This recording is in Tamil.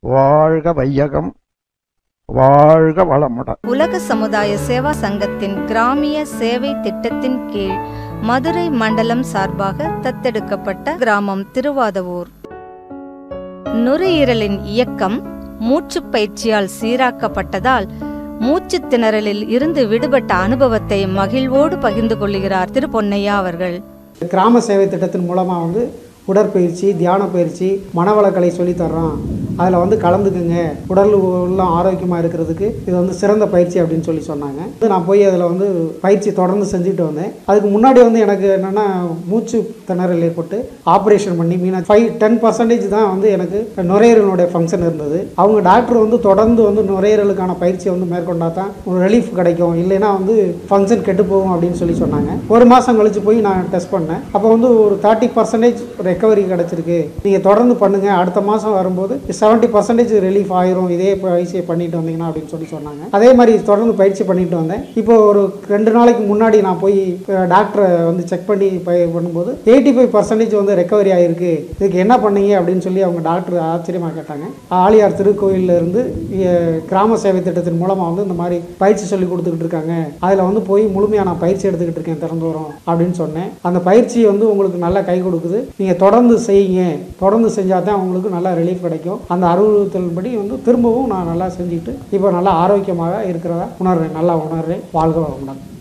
வாழ்க வையகம் வாழ்க வளமுடன் உலக சமுதாய சேவா சங்கத்தின் கிராமிய சேவை திட்டத்தின் கீழ் மதுரை மண்டலம் சார்பாக தத்தெடுக்கப்பட்ட கிராமம் திருவாதவூர் நுரையீரலின் இயக்கம் மூச்சுப் பயிற்சியால் சீராக்கப்பட்டதால் மூச்சுத் திணறலில் இருந்து விடுபட்ட அனுபவத்தை மகிழ்வோடு பகிர்ந்து கொள்கிறார் திரு பொன்னையா அவர்கள் கிராம சேவை திட்டத்தின் மூலமாக வந்து உடற்பயிற்சி தியான பயிற்சி மனவளக்கலை சொல்லி தர்றோம் அதில் வந்து கலந்துக்குங்க உடல் எல்லாம் ஆரோக்கியமாக இருக்கிறதுக்கு இது வந்து சிறந்த பயிற்சி அப்படின்னு சொல்லி சொன்னாங்க வந்து நான் போய் அதில் வந்து பயிற்சி தொடர்ந்து செஞ்சுட்டு வந்தேன் அதுக்கு முன்னாடி வந்து எனக்கு என்னென்னா மூச்சு திணறல் ஏற்பட்டு ஆப்ரேஷன் பண்ணி மீனா ஃபைவ் டென் பர்சன்டேஜ் தான் வந்து எனக்கு நுரையீரலுடைய ஃபங்க்ஷன் இருந்தது அவங்க டாக்டர் வந்து தொடர்ந்து வந்து நுரையீரலுக்கான பயிற்சியை வந்து மேற்கொண்டா தான் ஒரு ரிலீஃப் கிடைக்கும் இல்லைன்னா வந்து ஃபங்க்ஷன் கெட்டு போகும் அப்படின்னு சொல்லி சொன்னாங்க ஒரு மாதம் கழிச்சு போய் நான் டெஸ்ட் பண்ணேன் அப்போ வந்து ஒரு தேர்ட்டி பர்சன்டேஜ் ரெக்கவரி கிடச்சிருக்கு நீங்கள் தொடர்ந்து பண்ணுங்கள் அடுத்த மாதம் வரும்போது செவன்ட்டி பர்சன்டேஜ் ரிலீஃப் ஆயிரும் இதே பயிற்சியை பண்ணிட்டு வந்தீங்கன்னா அப்படின்னு சொல்லி சொன்னாங்க அதே மாதிரி தொடர்ந்து பயிற்சி பண்ணிட்டு வந்தேன் இப்போ ஒரு ரெண்டு நாளைக்கு முன்னாடி நான் போய் டாக்டரை வந்து செக் பண்ணி பய பண்ணும்போது எயிட்டி ஃபைவ் பர்சன்டேஜ் வந்து ரெக்கவரி ஆயிருக்கு இதுக்கு என்ன பண்ணீங்க அப்படின்னு சொல்லி அவங்க டாக்டர் ஆச்சரியமாக கேட்டாங்க ஆலியார் திருக்கோயில்ல இருந்து அஹ், கிராம சேவை திட்டத்தின் மூலமாக வந்து இந்த மாதிரி பயிற்சி சொல்லி கொடுத்துக்கிட்டு இருக்காங்க அதில் வந்து போய் முழுமையாக நான் பயிற்சி எடுத்துக்கிட்டு இருக்கேன் திறந்து வரோம் அப்படின்னு சொன்னேன் அந்த பயிற்சி வந்து உங்களுக்கு நல்லா கை கொடுக்குது நீங்கள் தொடர்ந்து செய்யுங்க தொடர்ந்து செஞ்சால் தான் உங்களுக்கு நல்லா ரிலீஃப் கிடைக்கும் அந்த அறிவுறுத்தல்படி வந்து திரும்பவும் நான் நல்லா செஞ்சுட்டு இப்போ நல்லா ஆரோக்கியமாக இருக்கிறதா உணர்றேன் நல்லா உணர்றேன் வாழ்க வளமுடன்